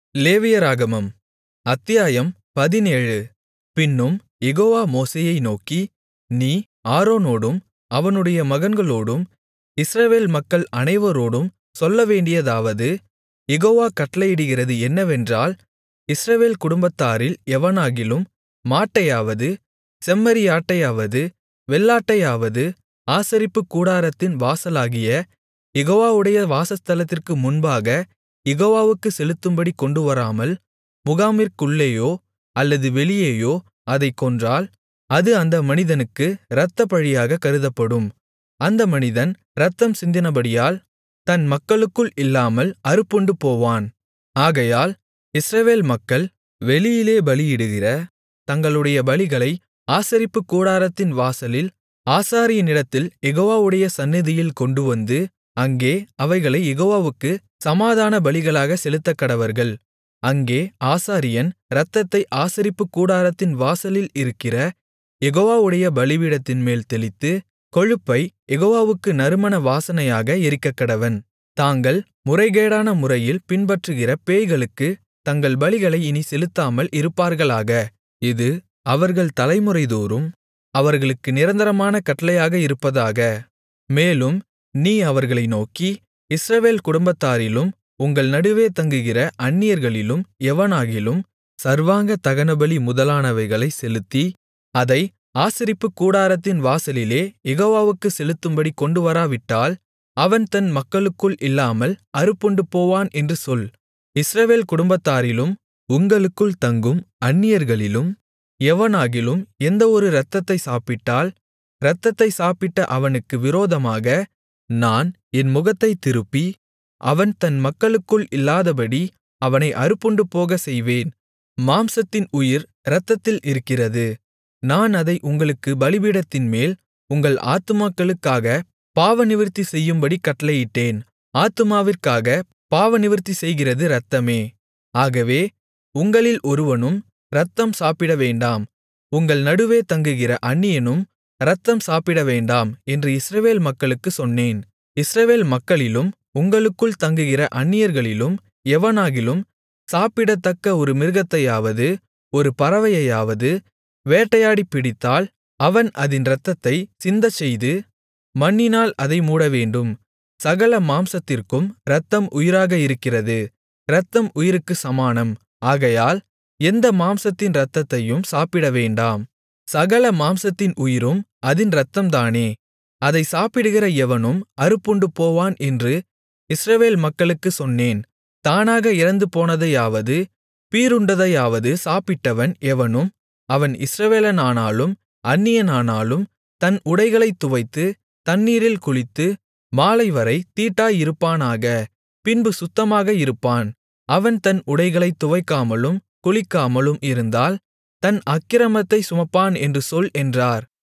லேவியராகமம் அத்தியாயம் பதினேழு பின்னும் யெகோவா மோசேயை நோக்கி நீ ஆரோனோடும் அவனுடைய மகன்களோடும் இஸ்ரவேல் மக்கள் அனைவரோடும் சொல்லவேண்டியதாவது யெகோவா கட்டளையிடுகிறது என்னவென்றால் இஸ்ரவேல் குடும்பத்தாரில் எவனாகிலும் மாட்டையாவது செம்மறியாட்டையாவது வெள்ளாட்டையாவது ஆசரிப்புக் கூடாரத்தின் வாசலாகிய யெகோவாவுடைய வாசஸ்தலத்திற்கு முன்பாகக் யெகோவாவுக்குச் செலுத்தும்படி கொண்டுவராமல் முகாமிற்குள்ளேயோ அல்லது வெளியேயோ அதைக் கொன்றால் அது அந்த மனிதனுக்கு இரத்தப்பழியாகக் கருதப்படும் அந்த மனிதன் இரத்தம் சிந்தினபடியால் தன் மக்களுக்குள் இல்லாமல் அறுப்புண்டுபோவான் ஆகையால் இஸ்ரவேல் மக்கள் வெளியிலே பலியிடுகிற தங்களுடைய பலிகளை ஆசரிப்புக் கூடாரத்தின் வாசலில் ஆசாரியனிடத்தில் யெகோவாவுடைய சந்நிதியில் கொண்டுவந்து அங்கே அவைகளைக் யெகோவாவுக்குச் சமாதான பலிகளாகச் செலுத்தக்கடவர்கள் அங்கே ஆசாரியன் இரத்தத்தை ஆசரிப்புக் கூடாரத்தின் வாசலில் இருக்கிற யெகோவாவுடைய பலிபீடத்தின்மேல் தெளித்து கொழுப்பைக் யெகோவாவுக்கு நறுமண வாசனையாக எரிக்கக்கடவன் தாங்கள் முறைகேடான முறையில் பின்பற்றுகிற பேய்களுக்குத் தங்கள் பலிகளை இனிச் செலுத்தாமல் இருப்பார்களாக இது அவர்கள் தலைமுறைதோறும் அவர்களுக்கு நிரந்தரமான கட்டளையாக இருப்பதாக மேலும் நீ அவர்களை நோக்கி இஸ்ரவேல் குடும்பத்தாரிலும் உங்கள் நடுவே தங்குகிற அந்நியர்களிலும் எவனாகிலும் சர்வாங்க தகனபலி முதலானவைகளைச் செலுத்தி அதை ஆசரிப்புக் கூடாரத்தின் வாசலிலே யெகோவாவுக்குச் செலுத்தும்படி கொண்டுவராவிட்டால் அவன் தன் மக்களுக்குள் இல்லாமல் அறுப்புண்டுபோவான் என்று சொல் இஸ்ரவேல் குடும்பத்தாரிலும் உங்களுக்குள் தங்கும் அந்நியர்களிலும் எவனாகிலும் எந்தவொரு இரத்தத்தைச் சாப்பிட்டால் இரத்தத்தைச் சாப்பிட்ட அவனுக்கு விரோதமாக நான் என் முகத்தைத் திருப்பி அவன் தன் மக்களுக்குள் இல்லாதபடி அவனை அறுப்புண்டுபோகச் செய்வேன் மாம்சத்தின் உயிர் இரத்தத்தில் இருக்கிறது நான் அதை உங்களுக்குப் பலிபீடத்தின்மேல் உங்கள் ஆத்துமாக்களுக்காகப் பாவநிவிர்த்தி செய்யும்படி கட்டளையிட்டேன் ஆத்துமாவிற்காகப் பாவநிவிர்த்தி செய்கிறது இரத்தமே ஆகவே உங்களில் ஒருவனும் இரத்தம் சாப்பிடவேண்டாம் உங்கள் நடுவே தங்குகிற அந்நியனும் இரத்தம் சாப்பிடவேண்டாம் என்று இஸ்ரவேல் மக்களுக்குச் சொன்னேன் இஸ்ரவேல் மக்களிலும் உங்களுக்குள் தங்குகிற அந்நியர்களிலும் எவனாகிலும் சாப்பிடத்தக்க ஒரு மிருகத்தையாவது ஒரு பறவையையாவது வேட்டையாடிப் பிடித்தால் அவன் அதின் இரத்தத்தைச் சிந்தச்செய்து மண்ணினால் அதை மூடவேண்டும் சகல மாம்சத்திற்கும் இரத்தம் உயிராக இருக்கிறது இரத்தம் உயிருக்குச் சமானம் ஆகையால் எந்த மாம்சத்தின் இரத்தத்தையும் சாப்பிடவேண்டாம் சகல மாம்சத்தின் உயிரும் அதின் இரத்தம்தானே அதை சாப்பிடுகிற எவனும் அறுப்புண்டுபோவான் என்று இஸ்ரவேல் மக்களுக்குச் சொன்னேன் தானாக இறந்துபோனதையாவது பீறுண்டதையாவது சாப்பிட்டவன் எவனும் அவன் இஸ்ரவேலனானாலும் அந்நியனானாலும் தன் உடைகளைத் துவைத்து தண்ணீரில் குளித்து மாலைவரை தீட்டாயிருப்பானாக பின்பு சுத்தமாக இருப்பான் அவன் தன் உடைகளைத் துவைக்காமலும் குளிக்காமலும் இருந்தால் தன் அக்கிரமத்தைச் சுமப்பான் என்று சொல் என்றார்